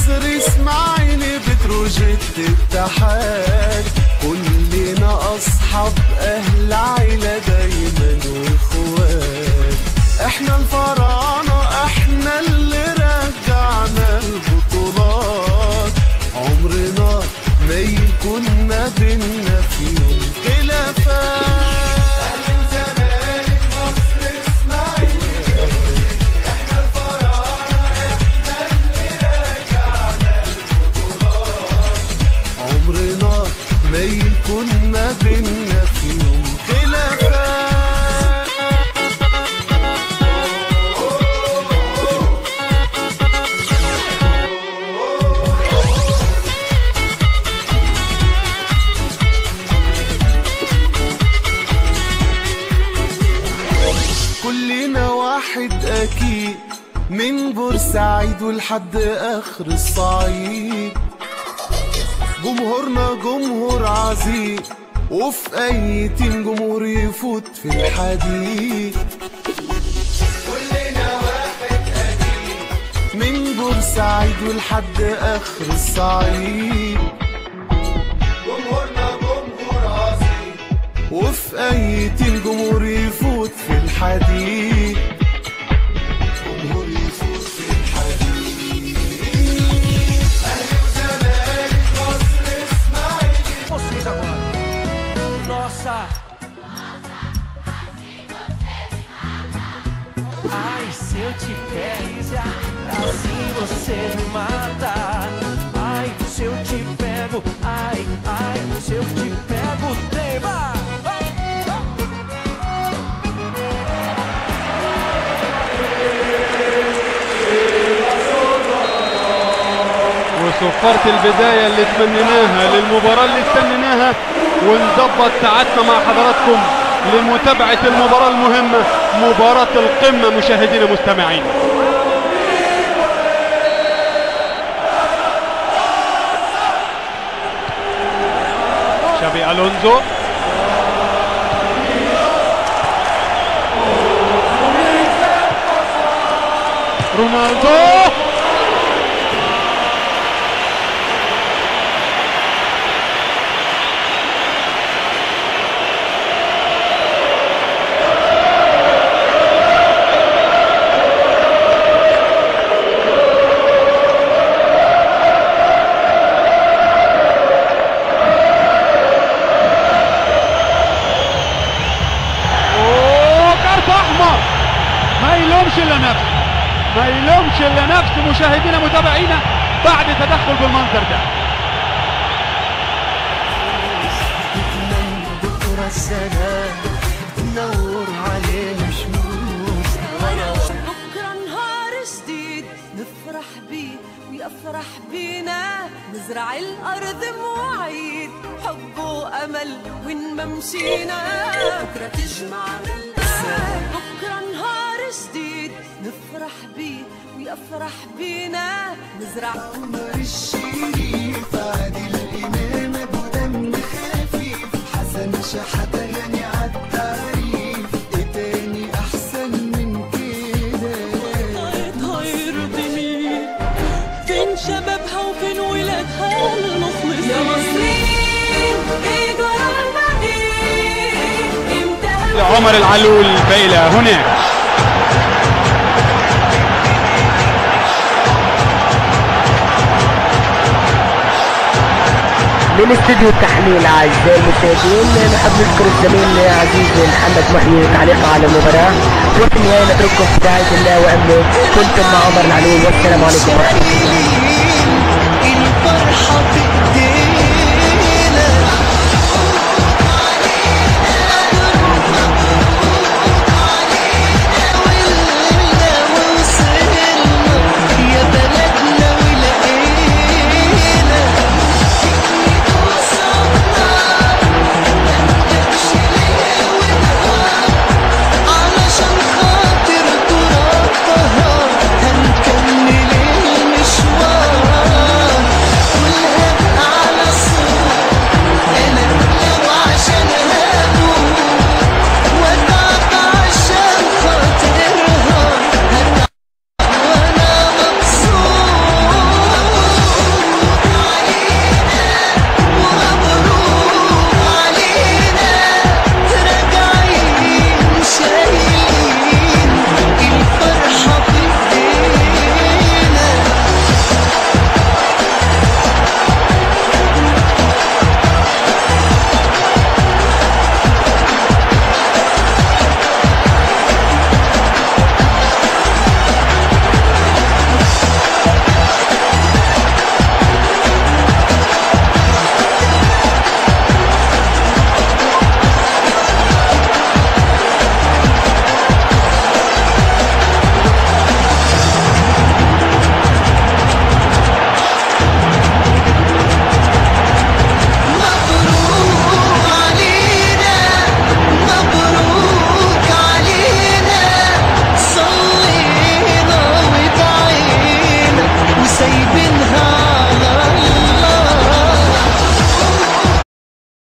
مصر اسمعيني بتروجيت اتحاد كلنا اصحاب اهل عيلة دايما واخوات احنا الفراعنة احنا اللي رجعنا البطولات عمرنا ما يكون ما بينا في يوم خلافات عمرنا ما يكون ما بينا في يوم خلافات كلنا واحد أكيد من بورسعيد ولحد آخر الصعيد جمهورنا جمهور عظيم وفي أي تيم جمهور يفوت في الحديد كلنا واحد أكيد من بورسعيد ولحد آخر الصعيد جمهورنا جمهور عظيم وفي أي تيم جمهور يفوت في الحديد جمهور يفوت في الحديد أهلي وزمالك مصر اسماعيلي Vocês agora. Nossa. Ai, se eu te pego, assim você me mata. Ai, se eu te pego, ai, ai, se eu te pego, tema. وصفرت البداية اللي تمنيناها للمباراة اللي استنيناها ونظبط ساعتنا مع حضراتكم لمتابعة المباراة المهمة مباراة القمة مشاهدينا مستمعين شابي ألونزو رونالدو اوه كارت احمر ما يلومش الا نفسه ما يلومش الا نفسه مشاهدينا متابعينا بعد تدخل بالمنظر ده نتمنى بكرة السلام تنور علينا شموس بكرة نهار جديد نفرح بيه ويفرح بينا نزرع الأرض مواعيد حب وأمل وين ما مشينا بكرة تجمعنا الأسى بكرة نهار جديد نفرح بيه ويفرح بينا نزرع عمر الشريف عادل الإمام أبو دم خفيف حسن شحاتة غني عالتعريف إيه تاني أحسن من كده هيرضي مين فين شبابها وفين ولادها المخلصين يا مصريين ايه جرالنا ايه امتى عمر العلول بيلا هناك من استديو التحليل اعزائي المشاهدين نحب نشكر الزميل عزيز محمد محيي تعليقه على المباراه وفي النهايه نترككم في رعايه الله وامنه كنتم مع عمر العلول والسلام عليكم ورحمه الله